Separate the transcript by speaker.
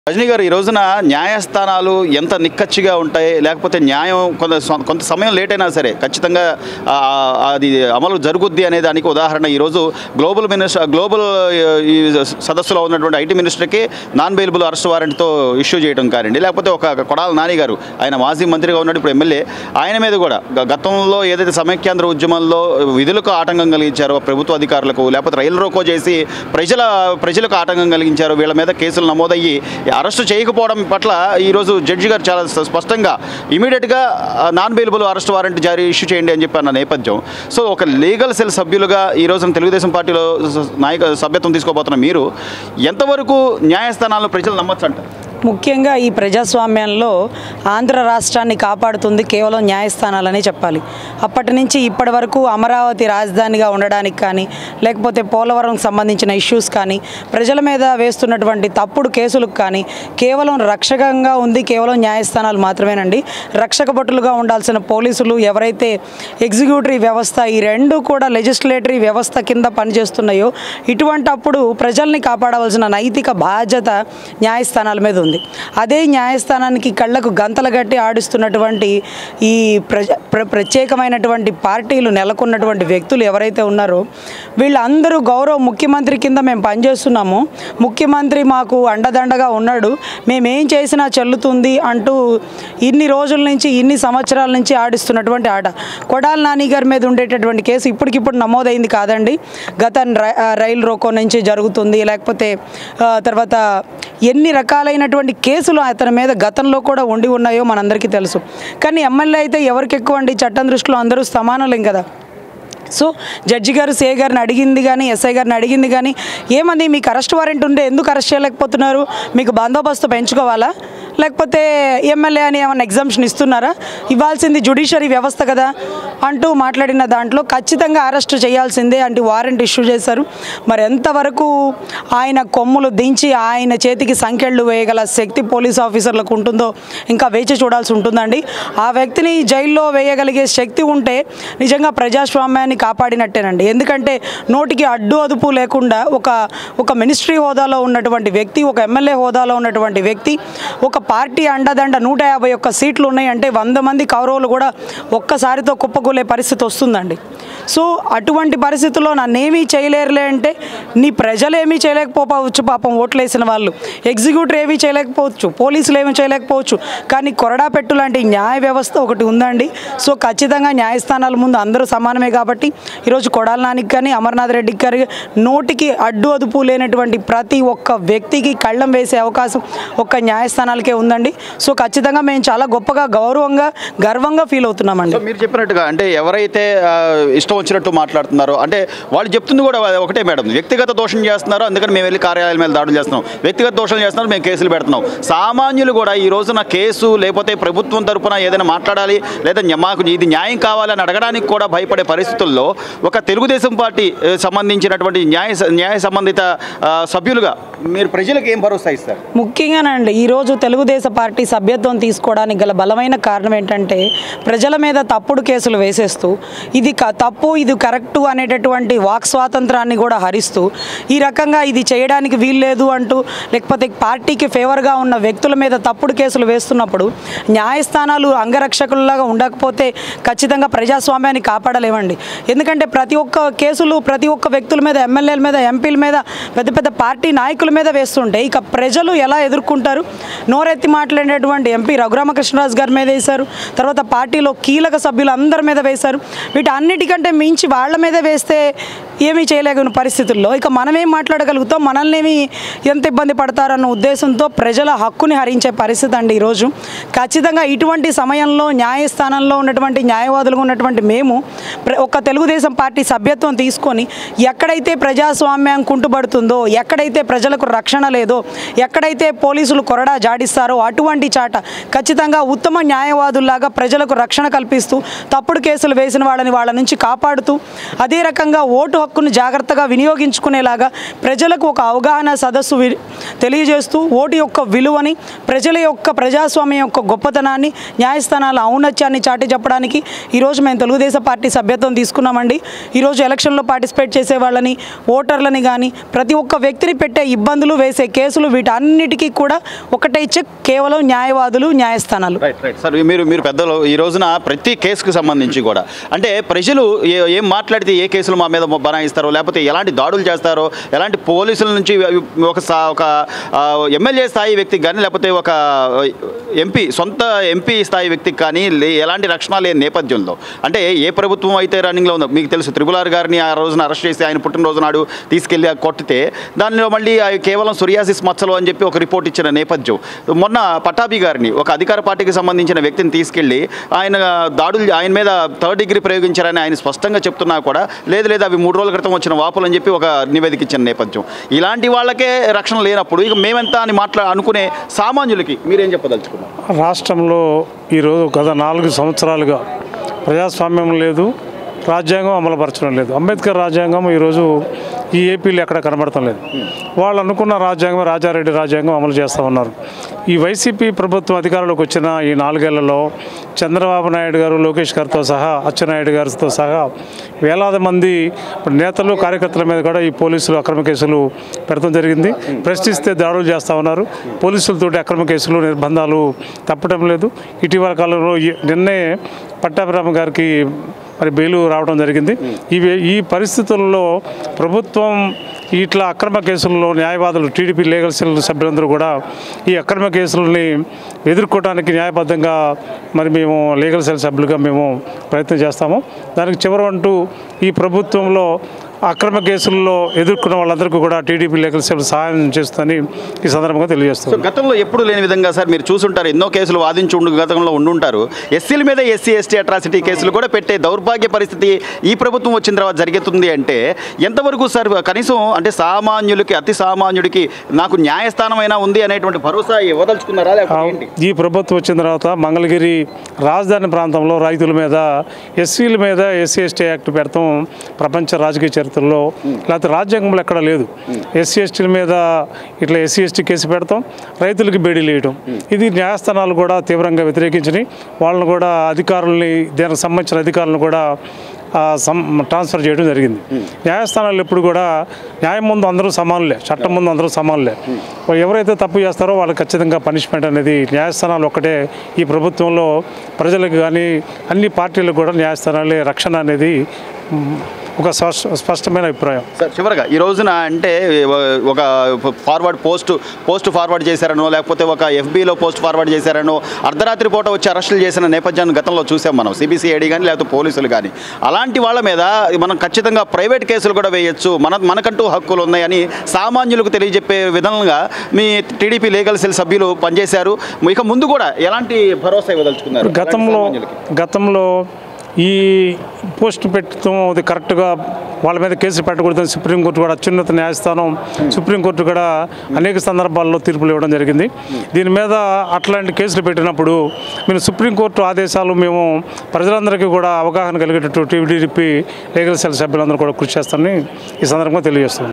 Speaker 1: రజనీ గారు ఈ రోజున న్యాయస్థానాలు ఎంత నిక్కచ్చిగా ఉంటాయి లేకపోతే న్యాయం కొంత స- కొంత సమయం లేట్ అయినా సరే ఖచ్చితంగా ఆ, అది అమలు జరుగుద్ది అనే దానికి ఉదాహరణ ఈరోజు గ్లోబల్ మినిస్టర్ గ్లోబల్ ఆ, ఈ సదస్సులో ఉన్నటువంటి ఐటీ మినిస్టర్కి నాన్ బెయిలబుల్ అరెస్ట్ వారెంట్తో ఇష్యూ చేయడం కానివ్వండి లేకపోతే ఒక కొడాల నాని గారు ఆయన మాజీ మంత్రిగా ఉన్నాడు ఇప్పుడు ఎమ్మెల్యే ఆయన మీద కూడా గ- గతంలో ఏదైతే సమైక్యాంధ్ర ఉద్యమంలో విధులకు ఆటంకం కలిగించారో ప్రభుత్వ అధికారులకు లేకపోతే రైలు రోకో చేసి ప్రజల ప్రజలకు ఆటంకం కలిగించారో వీళ్ళ మీద కేసులు నమోదయ్యి అరెస్టు చేయకపోవడం పట్ల ఈరోజు జడ్జి గారు చాలా స్ప- స్పష్టంగా ఇమీడియట్గా నాన్ బెయిలబుల్ అరెస్ట్ వారెంట్ జారీ ఇష్యూ చేయండి అని చెప్పి అన్న నేపథ్యం సో ఒక లీగల్ సెల్ సభ్యులుగా ఈ రోజున తెలుగుదేశం పార్టీలో స- నాయక సభ్యత్వం తీసుకోబోతున్న మీరు ఎంతవరకు న్యాయస్థానాలను ప్రజలు నమ్మొచ్చు అంటారు
Speaker 2: ముఖ్యంగా ఈ ప్రజాస్వామ్యంలో ఆంధ్ర రాష్ట్రాన్ని కాపాడుతుంది కేవలం న్యాయస్థానాలనే చెప్పాలి అప్పటి నుంచి ఇప్పటి వరకు అమరావతి రాజధానిగా ఉండడానికి కానీ లేకపోతే పోలవరంకి సంబంధించిన ఇష్యూస్ కానీ ప్రజల మీద వేస్తున్నటువంటి తప్పుడు కేసులకు కానీ కేవలం రక్షకంగా ఉంది కేవలం న్యాయస్థానాలు మాత్రమేనండి రక్షక భటులుగా ఉండాల్సిన పోలీసులు ఎవరైతే ఎగ్జిక్యూటివ్ వ్యవస్థ ఈ రెండు కూడా లెజిస్లేటరీ వ్యవస్థ కింద పనిచేస్తున్నాయో ఇటువంటి అప్పుడు ప్రజల్ని కాపాడవలసిన నైతిక బాధ్యత న్యాయస్థానాల మీద ఉంది అదే న్యాయస్థానానికి కళ్ళకు గంతలు కట్టి ఆడిస్తున్నటువంటి ఈ ప్రజ ప్ర ప్రత్యేకమైనటువంటి పార్టీలు నెలకొన్నటువంటి వ్యక్తులు ఎవరైతే ఉన్నారో వీళ్ళందరూ గౌరవ ముఖ్యమంత్రి కింద మేము పనిచేస్తున్నాము ముఖ్యమంత్రి మాకు అండదండగా ఉన్నాడు మేమేం చేసినా చెల్లుతుంది అంటూ ఇన్ని రోజుల నుంచి ఇన్ని సంవత్సరాల నుంచి ఆడిస్తున్నటువంటి ఆట కొడాల నాని గారి మీద ఉండేటటువంటి కేసు ఇప్పటికిప్పుడు నమోదైంది కాదండి గత రై- ఆ, రైలు రోకో నుంచి జరుగుతుంది లేకపోతే ఆ, తర్వాత ఎన్ని రకాలైనటువంటి కేసులు అతని మీద గతంలో కూడా ఉండి ఉన్నాయో మనందరికీ తెలుసు కానీ ఎమ్మెల్యే అయితే ఎవరికి ఎక్కువ అండి చట్టం దృష్టిలో అందరూ సమానులేం కదా సో జడ్జి గారు సిఐ గారిని అడిగింది కానీ ఎస్ఐ గారిని అడిగింది కానీ ఏమంది మీకు అరెస్ట్ వారెంట్ ఉంటే ఎందుకు అరెస్ట్ చేయలేకపోతున్నారు మీకు బందోబస్తు పెంచుకోవాలా లేకపోతే ఎమ్మెల్యే అని ఏమైనా ఎగ్జామ్షన్ ఇస్తున్నారా ఇవ్వాల్సింది జుడిషియరీ వ్యవస్థ కదా అంటూ మాట్లాడిన దాంట్లో ఖచ్చితంగా అరెస్ట్ చేయాల్సిందే అంటే వారెంట్ ఇష్యూ చేశారు మరి ఎంతవరకు ఆయన కొమ్ములు దించి ఆయన చేతికి సంఖ్యలు వేయగల శక్తి పోలీస్ ఆఫీసర్లకు ఉంటుందో ఇంకా వేచి చూడాల్సి ఉంటుందండి ఆ వ్యక్తిని జైల్లో వేయగలిగే శక్తి ఉంటే నిజంగా ప్రజాస్వామ్యాన్ని కాపాడినట్టేనండి ఎందుకంటే నోటికి అడ్డు అదుపు లేకుండా ఒక ఒక మినిస్ట్రీ హోదాలో ఉన్నటువంటి వ్యక్తి ఒక ఎమ్మెల్యే హోదాలో ఉన్నటువంటి వ్యక్తి ఒక పార్టీ అండదండ నూట యాభై ఒక్క సీట్లు ఉన్నాయంటే వంద మంది కౌరవులు కూడా ఒక్కసారితో కుప్పకూలే పరిస్థితి వస్తుందండి సో అటువంటి పరిస్థితుల్లో నన్నేమీ చేయలేరులే అంటే నీ ప్రజలేమీ చేయలేకపోవచ్చు పాపం ఓట్లేసిన వాళ్ళు ఎగ్జిక్యూటివ్ ఏమీ చేయలేకపోవచ్చు పోలీసులు ఏమీ చేయలేకపోవచ్చు కానీ కొరడా పెట్టు లాంటి న్యాయ వ్యవస్థ ఒకటి ఉందండి సో ఖచ్చితంగా న్యాయస్థానాల ముందు అందరూ సమానమే కాబట్టి ఈరోజు కొడాల నానికి కానీ అమర్నాథ్ రెడ్డికి కానీ నోటికి అడ్డు అదుపు లేనటువంటి ప్రతి ఒక్క వ్యక్తికి కళ్ళం వేసే అవకాశం ఒక్క న్యాయస్థానాలకే ఉందండి సో ఖచ్చితంగా మేము చాలా గొప్పగా గౌరవంగా గర్వంగా ఫీల్ అవుతున్నామండి
Speaker 1: సో మీరు చెప్పినట్టుగా అంటే ఎవరైతే ఆ, ఇష్టం వచ్చినట్టు మాట్లాడుతున్నారో అంటే వాళ్ళు చెప్తుంది కూడా ఒకటే మేడం వ్యక్తిగత దోషం చేస్తున్నారు అందుకని మేము వెళ్ళి కార్యాలయాల మీద దాడులు చేస్తున్నాం వ్యక్తిగత దోషం చేస్తున్నారు మేము కేసులు పెడుతున్నాం సామాన్యులు కూడా ఈ రోజున కేసు లేకపోతే ప్రభుత్వం తరపున ఏదైనా మాట్లాడాలి లేదా న్యా- మాకు ఇది న్యాయం కావాలని అడగడానికి కూడా భయపడే పరిస్థితుల్లో ఒక తెలుగుదేశం పార్టీ ఆ, సంబంధించినటువంటి న్యాయ స- న్యాయ సంబంధిత ఆ, సభ్యులుగా మీరు ప్రజలకు ఏం భరోసా ఇస్తారు
Speaker 2: ముఖ్యంగానండి ఈరోజు తెలుగుదేశం పార్టీ సభ్యత్వం తీసుకోవడానికి గల బలమైన కారణం ఏంటంటే ప్రజల మీద తప్పుడు కేసులు వేసేస్తూ ఇది క- తప్పు ఇది కరెక్టు అనేటటువంటి వాక్ స్వాతంత్రాన్ని కూడా హరిస్తూ ఈ రకంగా ఇది చేయడానికి వీల్లేదు అంటూ లేకపోతే పార్టీకి ఫేవర్గా ఉన్న వ్యక్తుల మీద తప్పుడు కేసులు వేస్తున్నప్పుడు న్యాయస్థానాలు అంగరక్షకుల్లాగా ఉండకపోతే ఖచ్చితంగా ప్రజాస్వామ్యాన్ని కాపాడలేమండి ఎందుకంటే ప్రతి ఒక్క కేసులు ప్రతి ఒక్క వ్యక్తుల మీద ఎమ్మెల్యేల మీద ఎంపీల మీద పెద్ద పెద్ద పార్టీ నాయకుల మీద వేస్తుంటే ఇక ప్రజలు ఎలా ఎదుర్కొంటారు నోరెత్తి మాట్లాడేటువంటి ఎంపీ రఘురామకృష్ణరాజు గారి మీద వేశారు తర్వాత పార్టీలో కీలక సభ్యులు అందరి మీద వేశారు వీటి అన్నిటికంటే మించి వాళ్ళ మీద వేస్తే ఏమీ చేయలేని పరిస్థితుల్లో ఇక మనమేం మాట్లాడగలుగుతాం మనల్ని ఏమి ఎంత ఇబ్బంది పడతారన్న ఉద్దేశంతో ప్రజల హక్కుని హరించే పరిస్థితి అండి ఈరోజు ఖచ్చితంగా ఇటువంటి సమయంలో న్యాయస్థానంలో ఉన్నటువంటి న్యాయవాదులుగా ఉన్నటువంటి మేము ప్ర- ఒక్క తెలుగుదేశం పార్టీ సభ్యత్వం తీసుకొని ఎక్కడైతే ప్రజాస్వామ్యం కుంటుపడుతుందో ఎక్కడైతే ప్రజలకు రక్షణ లేదో ఎక్కడైతే పోలీసులు కొరడా జాడి పాటిస్తారో అటువంటి చాట ఖచ్చితంగా ఉత్తమ న్యాయవాదుల్లాగా ప్రజలకు రక్షణ కల్పిస్తూ తప్పుడు కేసులు వేసిన వాళ్ళని వాళ్ళ నుంచి కాపాడుతూ అదే రకంగా ఓటు హక్కును జాగ్రత్తగా వినియోగించుకునేలాగా ప్రజలకు ఒక అవగాహన సదస్సు వి- తెలియజేస్తూ ఓటు యొక్క విలువని ప్రజల యొక్క ప్రజాస్వామ్యం యొక్క గొప్పతనాన్ని న్యాయస్థానాల ఔన్నత్యాన్ని చాటి చెప్పడానికి ఈరోజు మేము తెలుగుదేశం పార్టీ సభ్యత్వం తీసుకున్నామండి ఈరోజు ఎలక్షన్లో పార్టిసిపేట్ చేసే వాళ్ళని ఓటర్లని కానీ ప్రతి ఒక్క వ్యక్తిని పెట్టే ఇబ్బందులు వేసే కేసులు వీటన్నిటికీ కూడా ఒకటే చెక్ కేవలం న్యాయవాదులు న్యాయస్థానాలు
Speaker 1: రైట్ రైట్ సార్ మీరు మీరు పెద్దలు ఈ రోజున ప్రతి కేసుకు సంబంధించి కూడా అంటే ప్రజలు ఏ- ఏం మాట్లాడితే ఏ కేసులు మా మీద బనాయిస్తారో లేకపోతే ఎలాంటి దాడులు చేస్తారో ఎలాంటి పోలీసుల నుంచి ఒక సా- ఒక ఆ, ఎమ్మెల్యే స్థాయి వ్యక్తికి కానీ లేకపోతే ఒక ఎంపీ సొంత ఎంపీ స్థాయి వ్యక్తికి కానీ లే- ఎలాంటి రక్షణ లేని నేపథ్యంలో అంటే ఏ ప్రభుత్వం అయితే రన్నింగ్లో ఉందో మీకు తెలుసు త్రిపులార్ గారిని ఆ రోజున అరెస్ట్ చేసి ఆయన పుట్టినరోజు నాడు తీసుకెళ్ళి ఆ కొట్టితే దానిలో మళ్ళీ ఆ కేవలం సొరియాసిస్ మచ్చలు అని చెప్పి ఒక రిపోర్ట్ ఇచ్చిన నేపథ్యం మొన్న పటాభి గారిని ఒక అధికార పార్టీకి సంబంధించిన వ్యక్తిని తీసుకెళ్ళి ఆయన దాడులు ఆయన మీద థర్డ్ డిగ్రీ ప్రయోగించారని ఆయన స్పష్టంగా చెప్తున్నా కూడా లేదు లేదు అవి మూడు రోజుల క్రితం వచ్చిన వాపులు అని చెప్పి ఒక నివేదిక ఇచ్చిన నేపథ్యం ఇలాంటి వాళ్ళకే రక్షణ లేనప్పుడు ఇక మేమెంత అని మాట్లా అనుకునే సామాన్యులకి మీరేం చెప్పదలుచుకున్నారు
Speaker 3: రాష్ట్రంలో ఈరోజు గత నాలుగు సంవత్సరాలుగా ప్రజాస్వామ్యం లేదు రాజ్యాంగం అమలుపరచడం లేదు అంబేద్కర్ రాజ్యాంగం ఈరోజు ఈ ఏపీలో ఎక్కడ కనబడటం లేదు వాళ్ళు అనుకున్న రాజ్యాంగం రాజారెడ్డి రాజ్యాంగం అమలు చేస్తూ ఉన్నారు ఈ వైసీపీ ప్రభుత్వం అధికారంలోకి వచ్చిన ఈ నాలుగేళ్లలో చంద్రబాబు నాయుడు గారు లోకేష్ గారితో సహా అచ్చెన్నాయుడు గారితో సహా వేలాది మంది నేతలు కార్యకర్తల మీద కూడా ఈ పోలీసులు అక్రమ కేసులు పెడతాం జరిగింది ప్రశ్నిస్తే దాడులు చేస్తూ ఉన్నారు పోలీసులతోటి అక్రమ కేసులు నిర్బంధాలు తప్పడం లేదు ఇటీవల కాలంలో ఈ- నిన్నే పట్టాభిరామ గారికి మరి బెయిలు రావడం జరిగింది ఇవి ఈ పరిస్థితుల్లో ప్రభుత్వం ఇట్లా అక్రమ కేసుల్లో న్యాయవాదులు టీడీపీ లీగల్ సెల్ సభ్యులందరూ కూడా ఈ అక్రమ కేసులని ఎదుర్కోవడానికి న్యాయబద్ధంగా మరి మేము లీగల్ సెల్ సభ్యులుగా మేము ప్రయత్నం చేస్తాము దానికి చివరి అంటూ ఈ ప్రభుత్వంలో అక్రమ కేసుల్లో ఎదుర్కొన్న వాళ్ళందరికీ కూడా టీడీపీ లీగల్ సెల్ సహాయం చేస్తుందని ఈ సందర్భంగా
Speaker 1: సో
Speaker 3: తెలియజేస్తున్నాం
Speaker 1: గతంలో ఎప్పుడు లేని విధంగా సార్ మీరు చూసుంటారు ఎన్నో కేసులు వాదించి ఉండు గతంలో ఉండుంటారు ఎస్సీల మీద ఎస్సీ ఎస్టీ అట్రాసిటీ కేసులు కూడా పెట్టే దౌర్భాగ్య పరిస్థితి ఈ ప్రభుత్వం వచ్చిన తర్వాత జరుగుతుంది అంటే ఎంతవరకు సార్ కనీసం అంటే సామాన్యులకి అతి సామాన్యుడికి నాకు న్యాయస్థానమైనా ఉంది అనేటువంటి భరోసా ఇవ్వదలుచుకున్నారా లేకపోతే ఏంటి
Speaker 3: ఈ ప్రభుత్వం వచ్చిన తర్వాత మంగళగిరి రాజధాని ప్రాంతంలో రైతుల మీద ఎస్సీల మీద ఎస్సీ ఎస్టీ యాక్ట్ పెడతాం ప్రపంచ రాజకీయ చరిత్రలో లేకపోతే రాజ్యాంగంలో ఎక్కడ లేదు ఎస్సీ ఎస్టీల మీద ఇట్లా ఎస్సీ ఎస్టీ కేసు పెడతాం రైతులకి బేడీలు వేయడం ఇది న్యాయస్థానాలు కూడా తీవ్రంగా వ్యతిరేకించినాయి వాళ్ళని కూడా అధికారుల్ని దానికి సంబంధించిన అధికారులను కూడా ఆ, సం- ట్రాన్స్ఫర్ చేయడం జరిగింది న్యాయస్థానాలు ఎప్పుడు కూడా న్యాయం ముందు అందరూ సమానులే చట్టం ముందు అందరూ సమానులే ఎవరైతే తప్పు చేస్తారో వాళ్ళకి ఖచ్చితంగా పనిష్మెంట్ అనేది న్యాయస్థానాలు ఒక్కటే ఈ ప్రభుత్వంలో ప్రజలకు కానీ అన్ని పార్టీలకు కూడా న్యాయస్థానాలే రక్షణ అనేది మ్, ఒక స్పష్ట స్పష్టమైన అభిప్రాయం
Speaker 1: సార్ చివరగా ఈ రోజున అంటే ఒక ఫార్వర్డ్ పోస్ట్ పోస్ట్ ఫార్వర్డ్ చేశారనో లేకపోతే ఒక ఎఫ్బీలో పోస్ట్ ఫార్వర్డ్ చేశారనో అర్ధరాత్రి పూట వచ్చి అరెస్టులు చేసిన నేపథ్యాన్ని గతంలో చూసాం మనం సిబిసిఐడి కానీ లేకపోతే పోలీసులు కానీ అలాంటి వాళ్ళ మీద మనం ఖచ్చితంగా ప్రైవేట్ కేసులు కూడా వేయొచ్చు మన మనకంటూ హక్కులు ఉన్నాయని సామాన్యులకు తెలియజెప్పే విధంగా మీ టీడీపీ లీగల్ సెల్ సభ్యులు పనిచేశారు ఇక ముందు కూడా ఎలాంటి భరోసా ఇవ్వదలుచుకున్నారు
Speaker 3: గతంలో
Speaker 1: అలాంటి సామాన్యులకి?
Speaker 3: గతంలో ఈ పోస్ట్ పెట్టడం అది కరెక్ట్గా వాళ్ళ మీద కేసు పెట్టకూడదని సుప్రీంకోర్టు కూడా అత్యున్నత న్యాయస్థానం సుప్రీంకోర్టు కూడా అనేక సందర్భాల్లో తీర్పులు ఇవ్వడం జరిగింది దీని మీద అట్లాంటి కేసులు పెట్టినప్పుడు మేము సుప్రీంకోర్టు ఆదేశాలు మేము ప్రజలందరికీ కూడా అవగాహన కలిగేటట్టు టీడీపీ లీగల్ సెల్ సభ్యులందరూ కూడా కృషి చేస్తామని ఈ సందర్భంగా తెలియజేస్తున్నాం